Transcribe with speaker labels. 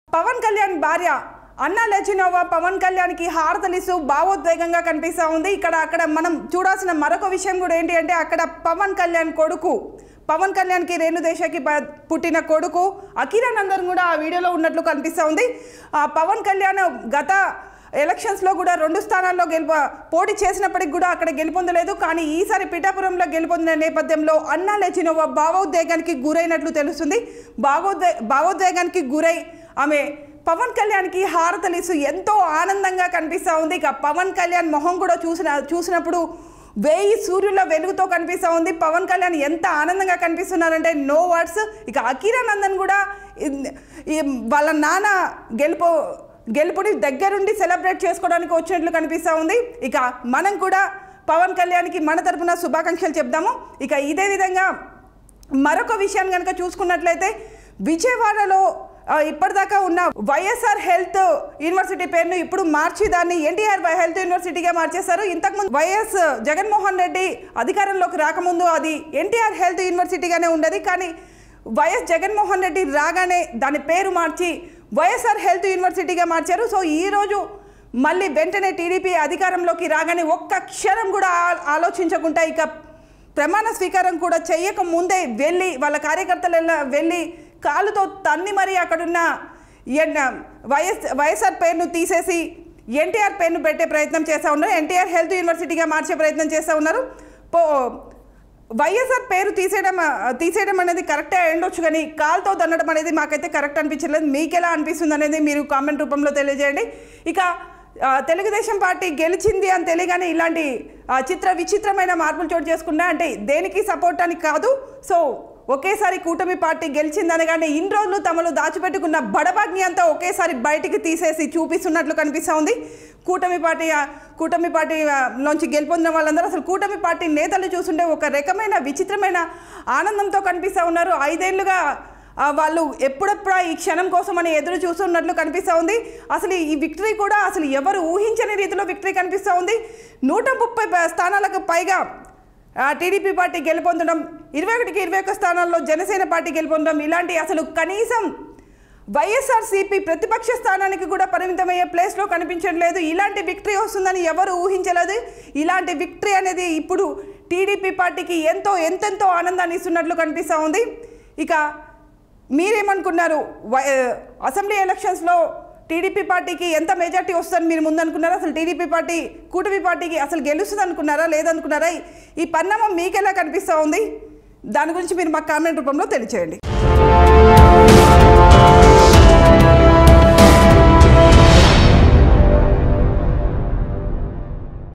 Speaker 1: పవన్ కళ్యాణ్ భార్య అన్నా లెచినోవా పవన్ కళ్యాణ్కి హారతలిస్తూ భావోద్వేగంగా కనిపిస్తూ ఉంది ఇక్కడ అక్కడ మనం చూడాల్సిన మరొక విషయం కూడా ఏంటి అంటే అక్కడ పవన్ కళ్యాణ్ కొడుకు పవన్ కళ్యాణ్కి రేణుదేశాకి ప- పుట్టిన కొడుకు అఖిరానందన్ కూడా ఆ వీడియోలో ఉన్నట్లు కనిపిస్తూ ఉంది ఆ పవన్ కళ్యాణ్ గత ఎలక్షన్స్లో కూడా రెండు స్థానాల్లో గెలుప పోటీ చేసినప్పటికి కూడా అక్కడ గెలుపొందలేదు కానీ ఈసారి పిఠాపురంలో గెలుపొందిన నేపథ్యంలో అన్నా లెచినోవా భావోద్వేగానికి గురైనట్లు తెలుస్తుంది భావోద్వే భావోద్వేగానికి గురై ఆమె పవన్ కళ్యాణ్కి హారతలిస్తూ ఎంతో ఆనందంగా కనిపిస్తూ ఉంది ఇక పవన్ కళ్యాణ్ మొహం కూడా చూసిన చూసినప్పుడు వేయి సూర్యుల వెలుగుతో కనిపిస్తూ ఉంది పవన్ కళ్యాణ్ ఎంత ఆనందంగా కనిపిస్తున్నారంటే నో వర్డ్స్ ఇక అఖిరానందన్ కూడా ఇన్- ఈ వాళ్ళ నాన్న గెలుపు గెలుపుని దగ్గరుండి సెలబ్రేట్ చేసుకోవడానికి వచ్చినట్లు కనిపిస్తూ ఉంది ఇక మనం కూడా పవన్ కళ్యాణ్కి మన తరపున శుభాకాంక్షలు చెప్దాము ఇక ఇదే విధంగా మరొక విషయాన్ని కనుక చూసుకున్నట్లయితే విజయవాడలో ఆ, ఇప్పటిదాకా ఉన్న వైఎస్ఆర్ హెల్త్ యూనివర్సిటీ పేరును ఇప్పుడు మార్చి దాన్ని ఎన్టీఆర్ హెల్త్ యూనివర్సిటీగా మార్చేశారు ఇంతకుముందు వైఎస్ జగన్మోహన్ రెడ్డి అధికారంలోకి రాకముందు అది ఎన్టీఆర్ హెల్త్ యూనివర్సిటీగానే ఉండేది కానీ వైఎస్ జగన్మోహన్ రెడ్డి రాగానే దాని పేరు మార్చి వైఎస్ఆర్ హెల్త్ యూనివర్సిటీగా మార్చారు సో ఈరోజు మళ్ళీ వెంటనే టీడీపీ అధికారంలోకి రాగానే ఒక్క క్షణం కూడా ఆ- ఆలోచించకుండా ఇక ప్రమాణ స్వీకారం కూడా చెయ్యక ముందే వెళ్ళి వాళ్ళ కార్యకర్తలు ఎలా- వెళ్ళి కాలుతో తన్ని మరీ అక్కడున్న ఎన్ వైఎస్ వైఎస్ఆర్ పేరును తీసేసి ఎన్టీఆర్ పేరును పెట్టే ప్రయత్నం చేస్తూ ఉన్నారు ఎన్టీఆర్ హెల్త్ యూనివర్సిటీగా మార్చే ప్రయత్నం చేస్తూ ఉన్నారు పో వైఎస్ఆర్ పేరు తీసేయడం ఆ, తీసేయడం అనేది కరెక్టే అయి ఉండొచ్చు కానీ కాల్తో దండడం అనేది మాకైతే కరెక్ట్ అనిపించలేదు మీకు ఎలా అనిపిస్తుంది అనేది మీరు కామెంట్ రూపంలో తెలియజేయండి ఇక ఆ, తెలుగుదేశం పార్టీ గెలిచింది అని తెలియగానే ఇలాంటి ఆ, చిత్ర విచిత్రమైన మార్పులు చోటు చేసుకున్నా అంటే దేనికి సపోర్ట్ అని కాదు సో ఒకేసారి కూటమి పార్టీ గెలిచిందనగానే ఇన్ని రోజులు తమలో దాచిపెట్టుకున్న బడబాగ్ని అంతా ఒకేసారి బయటికి తీసేసి చూపిస్తున్నట్లు కనిపిస్తూ ఉంది కూటమి పార్టీ ఆ, కూటమి పార్టీ ఆ, లోంచి గెలుపొందిన వాళ్ళందరూ అసలు కూటమి పార్టీ నేతలు చూస్తుంటే ఒక రకమైన విచిత్రమైన ఆనందంతో కనిపిస్తూ ఉన్నారు ఐదేళ్లుగా ఆ, వాళ్ళు ఎప్పుడెప్పుడా ఈ క్షణం కోసమని ఎదురు చూస్తున్నట్లు కనిపిస్తూ ఉంది అసలు ఈ విక్టరీ కూడా అసలు ఎవరు ఊహించని రీతిలో విక్టరీ కనిపిస్తూ ఉంది నూట ముప్పై ప- స్థానాలకు పైగా ఆ, టీడీపీ పార్టీ గెలుపొందడం ఇరవై ఒకటికి ఇరవై ఒక్క స్థానాల్లో జనసేన పార్టీ గెలుపొందడం ఇలాంటి అసలు కనీసం వైఎస్ఆర్సీపీ ప్రతిపక్ష స్థానానికి కూడా పరిమితమయ్యే ప్లేస్లో కనిపించట్లేదు ఇలాంటి విక్టరీ వస్తుందని ఎవరు ఊహించలేదు ఇలాంటి విక్టరీ అనేది ఇప్పుడు టీడీపీ పార్టీకి ఎంతో ఎంతెంతో ఆనందాన్ని ఇస్తున్నట్లు కనిపిస్తూ ఉంది ఇక మీరేమనుకున్నారు వై- అసెంబ్లీ ఎలక్షన్స్లో టీడీపీ పార్టీకి ఎంత మెజార్టీ వస్తుందని మీరు ముందు అనుకున్నారా అసలు టీడీపీ పార్టీ కూటమి పార్టీకి అసలు గెలుస్తుంది అనుకున్నారా లేదనుకున్నారా ఈ పరిణామం మీకు ఎలా కనిపిస్తూ ఉంది దాని గురించి మీరు మాకు కామెంట్ రూపంలో తెలియచేయండి